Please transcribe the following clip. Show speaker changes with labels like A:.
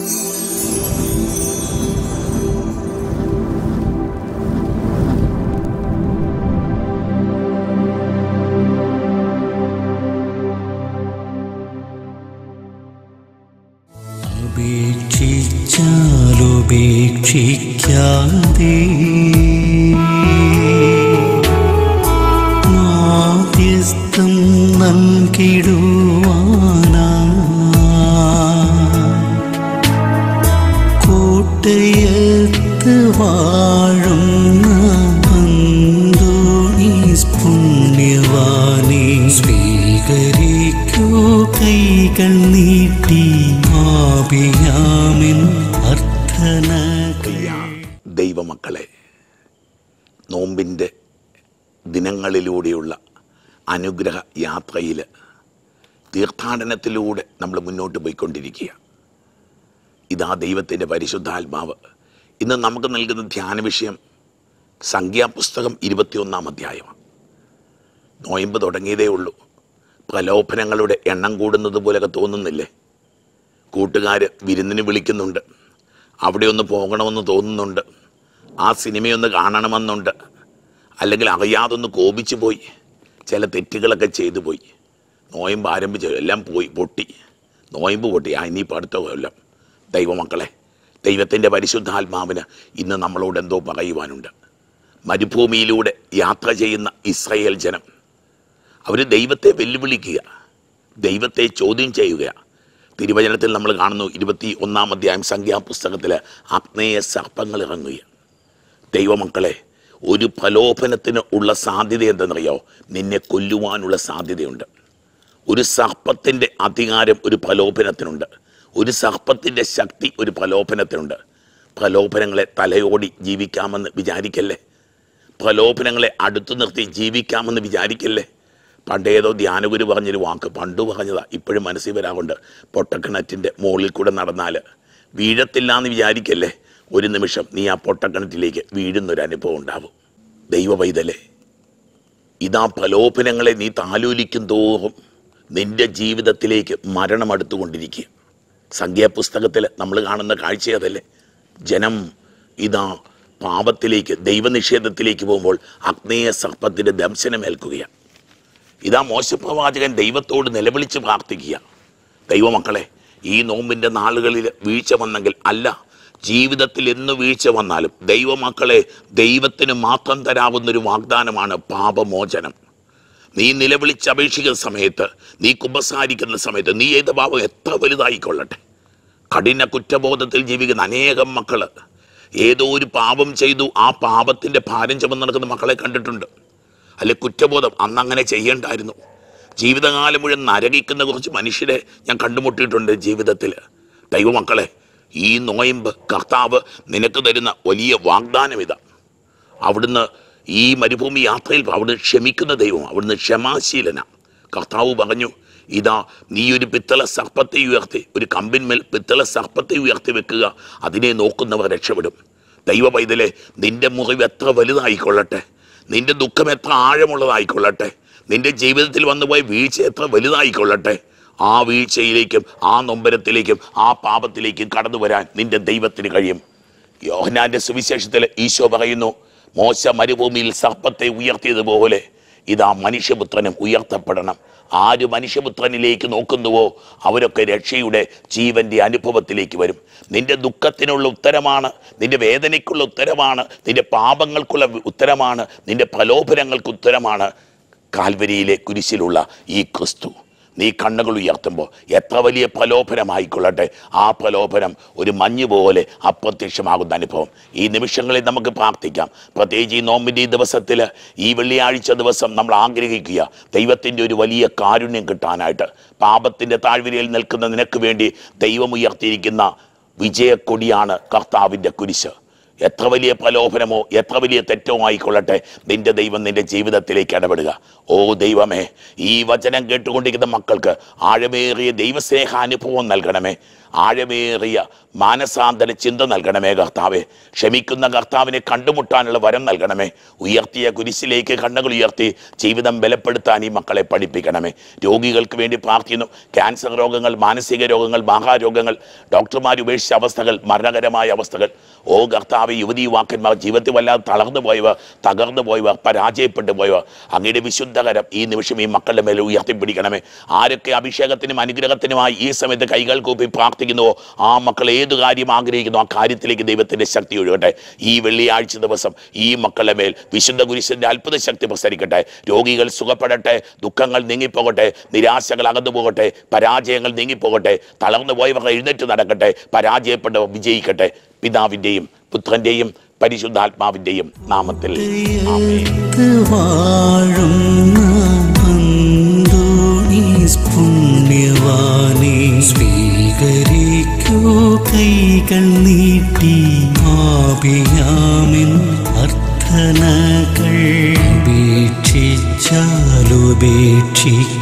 A: ഉപേക്ഷിച്ചാലുപേക്ഷിക്കാതെ മാധ്യസ്ഥം നൽകിടുവാനാ കോട്ടയത്ത് വാഴുന്ന അന്തോണീസ് പുണ്യവാനെ സ്വീകരിക്കൂ കൈകൾ നീട്ടി ആപിയാമിൻ അർത്ഥനകൾ
B: ദൈവമക്കളെ നോമ്പിൻ്റെ ദിനങ്ങളിലൂടെയുള്ള അനുഗ്രഹ യാത്രയിൽ തീർത്ഥാടനത്തിലൂടെ നമ്മൾ മുന്നോട്ട് പോയിക്കൊണ്ടിരിക്കുക ഇതാ ദൈവത്തിൻ്റെ പരിശുദ്ധാത്മാവ് ഇന്ന് നമുക്ക് നൽകുന്ന ധ്യാന വിഷയം സംഖ്യാപുസ്തകം ഇരുപത്തിയൊന്നാം അധ്യായമാണ് നോയമ്പ് തുടങ്ങിയതേ ഉള്ളൂ പ്രലോഭനങ്ങളുടെ എണ്ണം കൂടുന്നത് പോലെയൊക്കെ തോന്നുന്നില്ലേ കൂട്ടുകാർ വിരുന്നിന് വിളിക്കുന്നുണ്ട് അവിടെ ഒന്ന് പോകണമെന്ന് തോന്നുന്നുണ്ട് ആ സിനിമയൊന്ന് കാണണമെന്നുണ്ട് അല്ലെങ്കിൽ അറിയാതൊന്ന് കോപിച്ചു പോയി ചില തെറ്റുകളൊക്കെ ചെയ്തു പോയി നോയമ്പ് ആരംഭിച്ചു എല്ലാം പോയി പൊട്ടി നോയമ്പ് പൊട്ടി ആ ഇനിയിപ്പോൾ അടുത്ത കൊല്ലം ദൈവമക്കളെ ദൈവത്തിൻ്റെ പരിശുദ്ധാത്മാവിന് ഇന്ന് നമ്മളോട് എന്തോ പറയുവാനുണ്ട് മരുഭൂമിയിലൂടെ യാത്ര ചെയ്യുന്ന ഇസ്രയേൽ ജനം അവർ ദൈവത്തെ വെല്ലുവിളിക്കുക ദൈവത്തെ ചോദ്യം ചെയ്യുക തിരുവചനത്തിൽ നമ്മൾ കാണുന്നു ഇരുപത്തി ഒന്നാം അധ്യായം സംഖ്യാപുസ്തകത്തിൽ അഗ്നേയ സർപ്പങ്ങൾ ഇറങ്ങുക ദൈവമക്കളെ ഒരു പ്രലോഭനത്തിന് ഉള്ള സാധ്യത എന്തെന്നറിയോ നിന്നെ കൊല്ലുവാനുള്ള സാധ്യതയുണ്ട് ഒരു സർപ്പത്തിൻ്റെ അധികാരം ഒരു പ്രലോഭനത്തിനുണ്ട് ഒരു സർപ്പത്തിൻ്റെ ശക്തി ഒരു പ്രലോഭനത്തിനുണ്ട് പ്രലോഭനങ്ങളെ തലയോടി ജീവിക്കാമെന്ന് വിചാരിക്കല്ലേ പ്രലോഭനങ്ങളെ അടുത്തു നിർത്തി ജീവിക്കാമെന്ന് വിചാരിക്കല്ലേ പണ്ടേതോ ധ്യാനഗുരു പറഞ്ഞൊരു വാക്ക് പണ്ടു പറഞ്ഞതാ ഇപ്പോഴും മനസ്സിൽ വരാറുണ്ട് പൊട്ടക്കിണറ്റിൻ്റെ മുകളിൽ കൂടെ നടന്നാൽ വീഴത്തില്ല എന്ന് വിചാരിക്കല്ലേ ഒരു നിമിഷം നീ ആ പൊട്ടക്കിണറ്റിലേക്ക് വീഴുന്നൊരു അനുഭവം ഉണ്ടാവും ദൈവ പൈതലേ ഇതാ പ്രലോഭനങ്ങളെ നീ താലോലിക്കും തോറും നിന്റെ ജീവിതത്തിലേക്ക് മരണം അടുത്തുകൊണ്ടിരിക്കുക സംഖ്യാപുസ്തകത്തിൽ നമ്മൾ കാണുന്ന കാഴ്ച അതല്ലേ ജനം ഇതാ പാപത്തിലേക്ക് ദൈവനിഷേധത്തിലേക്ക് പോകുമ്പോൾ അഗ്നേയ സർപ്പത്തിൻ്റെ ദംശനമേൽക്കുകയാണ് ഇതാ മോശപ്രവാചകൻ ദൈവത്തോട് നിലവിളിച്ച് പ്രാർത്ഥിക്കുക ദൈവമക്കളെ ഈ നോമ്പിൻ്റെ നാളുകളിൽ വീഴ്ച വന്നെങ്കിൽ അല്ല ജീവിതത്തിൽ എന്ന് വീഴ്ച വന്നാലും ദൈവമക്കളെ ദൈവത്തിന് മാത്രം തരാവുന്നൊരു വാഗ്ദാനമാണ് പാപമോചനം നീ നിലവിളിച്ച് അപേക്ഷിക്കുന്ന സമയത്ത് നീ കുമ്പസാരിക്കുന്ന സമയത്ത് നീ ചെയ്ത പാപം എത്ര വലുതായിക്കൊള്ളട്ടെ കഠിന കുറ്റബോധത്തിൽ ജീവിക്കുന്ന അനേകം മക്കള് ഏതോ ഒരു പാപം ചെയ്തു ആ പാപത്തിന്റെ ഭാരം ചുമന്ന് നടക്കുന്ന മക്കളെ കണ്ടിട്ടുണ്ട് അല്ലെ കുറ്റബോധം അന്ന് അങ്ങനെ ചെയ്യേണ്ടായിരുന്നു ജീവിതകാലം മുഴുവൻ നരകിക്കുന്ന കുറച്ച് മനുഷ്യരെ ഞാൻ കണ്ടുമുട്ടിയിട്ടുണ്ട് ജീവിതത്തിൽ ദൈവമക്കളെ ഈ നോയമ്പ് കർത്താവ് നിനക്ക് തരുന്ന വലിയ വാഗ്ദാനം ഇതാ അവിടുന്ന് ഈ മരുഭൂമി യാത്രയിൽ അവിടുന്ന് ക്ഷമിക്കുന്ന ദൈവം അവിടുന്ന് ക്ഷമാശീലന കർത്താവ് പറഞ്ഞു ഇതാ നീ ഒരു പിത്തള സർപ്പത്തെ ഉയർത്തി ഒരു കമ്പിന്മേൽ പിത്തള സർപ്പത്തെ ഉയർത്തി വെക്കുക അതിനെ നോക്കുന്നവർ രക്ഷപ്പെടും ദൈവ പൈതലെ നിന്റെ മുറിവ് എത്ര വലുതായിക്കൊള്ളട്ടെ നിന്റെ ദുഃഖം എത്ര ആഴമുള്ളതായിക്കൊള്ളട്ടെ നിന്റെ ജീവിതത്തിൽ വന്നുപോയ വീഴ്ച എത്ര വലുതായിക്കൊള്ളട്ടെ ആ വീഴ്ചയിലേക്കും ആ നൊമ്പരത്തിലേക്കും ആ പാപത്തിലേക്കും കടന്നു വരാൻ നിന്റെ ദൈവത്തിന് കഴിയും യോഹനാന്റെ സുവിശേഷത്തിൽ ഈശോ പറയുന്നു മോശ മരുഭൂമിയിൽ സർപ്പത്തെ ഉയർത്തിയതുപോലെ ഇതാ മനുഷ്യപുത്രനും ഉയർത്തപ്പെടണം ആര് മനുഷ്യപുത്രനിലേക്ക് നോക്കുന്നുവോ അവരൊക്കെ രക്ഷയുടെ ജീവന്റെ അനുഭവത്തിലേക്ക് വരും നിന്റെ ദുഃഖത്തിനുള്ള ഉത്തരമാണ് നിന്റെ വേദനയ്ക്കുള്ള ഉത്തരമാണ് നിന്റെ പാപങ്ങൾക്കുള്ള ഉത്തരമാണ് നിന്റെ പ്രലോഭനങ്ങൾക്ക് ഉത്തരമാണ് കാൽവരിയിലെ കുരിശിലുള്ള ഈ ക്രിസ്തു നീ കണ്ണുകൾ ഉയർത്തുമ്പോൾ എത്ര വലിയ പ്രലോഭനമായിക്കൊള്ളട്ടെ ആ പ്രലോഭനം ഒരു മഞ്ഞ് പോലെ അപ്രത്യക്ഷമാകുന്ന അനുഭവം ഈ നിമിഷങ്ങളിൽ നമുക്ക് പ്രാർത്ഥിക്കാം പ്രത്യേകിച്ച് ഈ നോമ്പിൻ്റെ ഈ ദിവസത്തിൽ ഈ വെള്ളിയാഴ്ച ദിവസം നമ്മൾ ആഗ്രഹിക്കുക ദൈവത്തിൻ്റെ ഒരു വലിയ കാരുണ്യം കിട്ടാനായിട്ട് പാപത്തിൻ്റെ താഴ്വരയിൽ നിൽക്കുന്ന നിനക്ക് വേണ്ടി ദൈവം ഉയർത്തിയിരിക്കുന്ന വിജയക്കൊടിയാണ് കർത്താവിൻ്റെ കുരിശ് എത്ര വലിയ പ്രലോഭനമോ എത്ര വലിയ തെറ്റോ ആയിക്കൊള്ളട്ടെ നിന്റെ ദൈവം നിന്റെ ജീവിതത്തിലേക്ക് ഇടപെടുക ഓ ദൈവമേ ഈ വചനം കേട്ടുകൊണ്ടിരിക്കുന്ന മക്കൾക്ക് ആഴമേറിയ ദൈവസ്നേഹാനുഭവം നൽകണമേ ആഴമേറിയ മാനസാന്തര ചിന്ത നൽകണമേ കർത്താവെ ക്ഷമിക്കുന്ന കർത്താവിനെ കണ്ടുമുട്ടാനുള്ള വരം നൽകണമേ ഉയർത്തിയ കുരിശിലേക്ക് കണ്ണുകൾ ഉയർത്തി ജീവിതം ബലപ്പെടുത്താൻ ഈ മക്കളെ പഠിപ്പിക്കണമേ രോഗികൾക്ക് വേണ്ടി പ്രാർത്ഥിക്കുന്നു ക്യാൻസർ രോഗങ്ങൾ മാനസിക രോഗങ്ങൾ മഹാരോഗങ്ങൾ ഡോക്ടർമാർ ഉപേക്ഷിച്ച അവസ്ഥകൾ മരണകരമായ അവസ്ഥകൾ ഓ കർത്താവ് യുവതി യുവാക്കന്മാർ ജീവിതത്തിൽ വല്ലാതെ തളർന്നു പോയവർ തകർന്നു പോയവർ പരാജയപ്പെട്ടു പോയവർ അങ്ങയുടെ വിശുദ്ധകരം ഈ നിമിഷം ഈ മക്കളുടെ മേലെ ഉയർത്തിപ്പിടിക്കണമേ ആരൊക്കെ അഭിഷേകത്തിനും അനുഗ്രഹത്തിനുമായി ഈ സമയത്ത് കൈകൾ കൂപ്പി പ്രാർത്ഥിക്കുന്നുവോ ആ മക്കൾ ഏത് കാര്യം ആഗ്രഹിക്കുന്നു ആ കാര്യത്തിലേക്ക് ദൈവത്തിന്റെ ശക്തി ഒഴുകട്ടെ ഈ വെള്ളിയാഴ്ച ദിവസം ഈ മക്കളുടെ മേൽ വിശുദ്ധ കുരിശിന്റെ അത്ഭുത ശക്തി പ്രസരിക്കട്ടെ രോഗികൾ സുഖപ്പെടട്ടെ ദുഃഖങ്ങൾ നീങ്ങിപ്പോകട്ടെ നിരാശകൾ അകന്നു പോകട്ടെ പരാജയങ്ങൾ നീങ്ങിപ്പോകട്ടെ തളർന്നു പോയവർ എഴുന്നേറ്റ് നടക്കട്ടെ പരാജയപ്പെട്ടവർ വിജയിക്കട്ടെ പിതാവിൻ്റെയും പുത്രൻ്റെയും പരിശുദ്ധാത്മാവിൻ്റെയും നാമത്തിൽ ആമേൻ
A: ത്ത് വാഴുന്ന അന്തോണീസ് പുണ്യവാനെ സ്വീകരിക്കൂ കൈകൾ നീട്ടി ആപിയാമിൻ അർത്ഥനകൾ ഉപേക്ഷിച്ചാലുപേക്ഷിക്ക